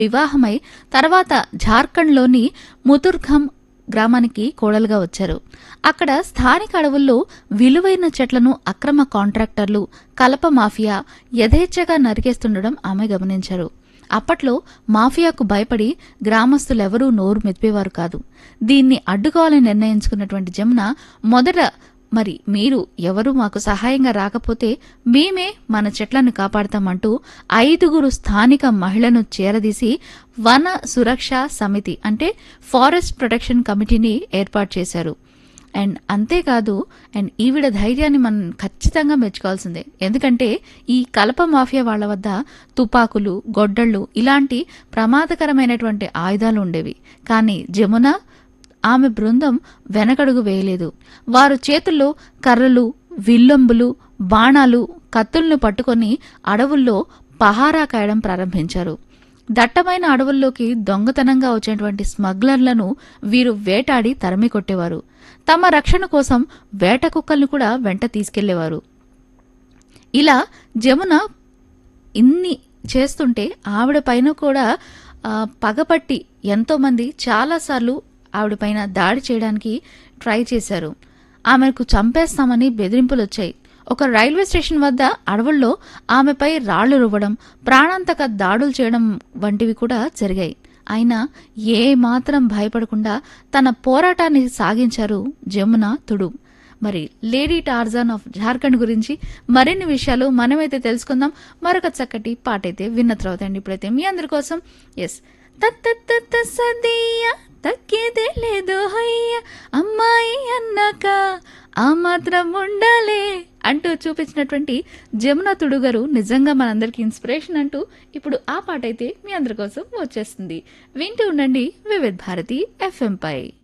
వివాహమై తర్వాత జార్ఖండ్లోని ముతుర్ఖం గ్రామానికి కోడలుగా వచ్చారు అక్కడ స్థానిక అడవుల్లో విలువైన చెట్లను అక్రమ కాంట్రాక్టర్లు కలప మాఫియా యథేచ్ఛగా నరికేస్తుండడం ఆమె గమనించారు అప్పట్లో మాఫియాకు భయపడి గ్రామస్తులెవరూ నోరు మెదిపేవారు కాదు దీన్ని అడ్డుకోవాలని నిర్ణయించుకున్నటువంటి జమున మొదట మరి మీరు ఎవరు మాకు సహాయంగా రాకపోతే మేమే మన చెట్లను కాపాడతామంటూ ఐదుగురు స్థానిక మహిళను చేరదీసి వన సురక్ష సమితి అంటే ఫారెస్ట్ ప్రొటెక్షన్ కమిటీని ఏర్పాటు చేశారు అండ్ అంతేకాదు అండ్ ఈవిడ ధైర్యాన్ని మనం ఖచ్చితంగా మెచ్చుకోవాల్సిందే ఎందుకంటే ఈ కలప మాఫియా వాళ్ళ వద్ద తుపాకులు గొడ్డళ్ళు ఇలాంటి ప్రమాదకరమైనటువంటి ఆయుధాలు ఉండేవి కానీ జమున ఆమె బృందం వెనకడుగు వేయలేదు వారు చేతుల్లో కర్రలు విల్లంబులు బాణాలు కత్తులను పట్టుకొని అడవుల్లో పహారా కాయడం ప్రారంభించారు దట్టమైన అడవుల్లోకి దొంగతనంగా వచ్చేటువంటి స్మగ్లర్లను వీరు వేటాడి తరిమి కొట్టేవారు తమ రక్షణ కోసం వేట కుక్కల్ని కూడా వెంట తీసుకెళ్లేవారు ఇలా జమున ఇన్ని చేస్తుంటే ఆవిడ పైన కూడా ఆ, పగపట్టి ఎంతోమంది చాలాసార్లు ఆవిడ పైన దాడి చేయడానికి ట్రై చేశారు ఆమెకు చంపేస్తామని బెదిరింపులు వచ్చాయి ఒక రైల్వే స్టేషన్ వద్ద అడవుల్లో ఆమెపై రాళ్లు రువ్వడం ప్రాణాంతక దాడులు చేయడం వంటివి కూడా జరిగాయి అయినా ఏ మాత్రం భయపడకుండా తన పోరాటాన్ని సాగించారు జమున తుడు మరి లేడీ టార్జాన్ ఆఫ్ జార్ఖండ్ గురించి మరిన్ని విషయాలు మనమైతే తెలుసుకుందాం మరొక చక్కటి పాటైతే విన్న తర్వాత అండి ఇప్పుడైతే మీ అందరి కోసం ఎస్ తత్త సదీయ తగ్గేదే లేదు హయ్య అమ్మాయి అన్నాక ఆ మాత్రం ఉండాలే అంటూ చూపించినటువంటి జమున తుడుగరు నిజంగా మనందరికి ఇన్స్పిరేషన్ అంటూ ఇప్పుడు ఆ పాట అయితే మీ అందరి కోసం వచ్చేస్తుంది వింటూ ఉండండి వివిధ్ భారతి ఎఫ్ఎం పై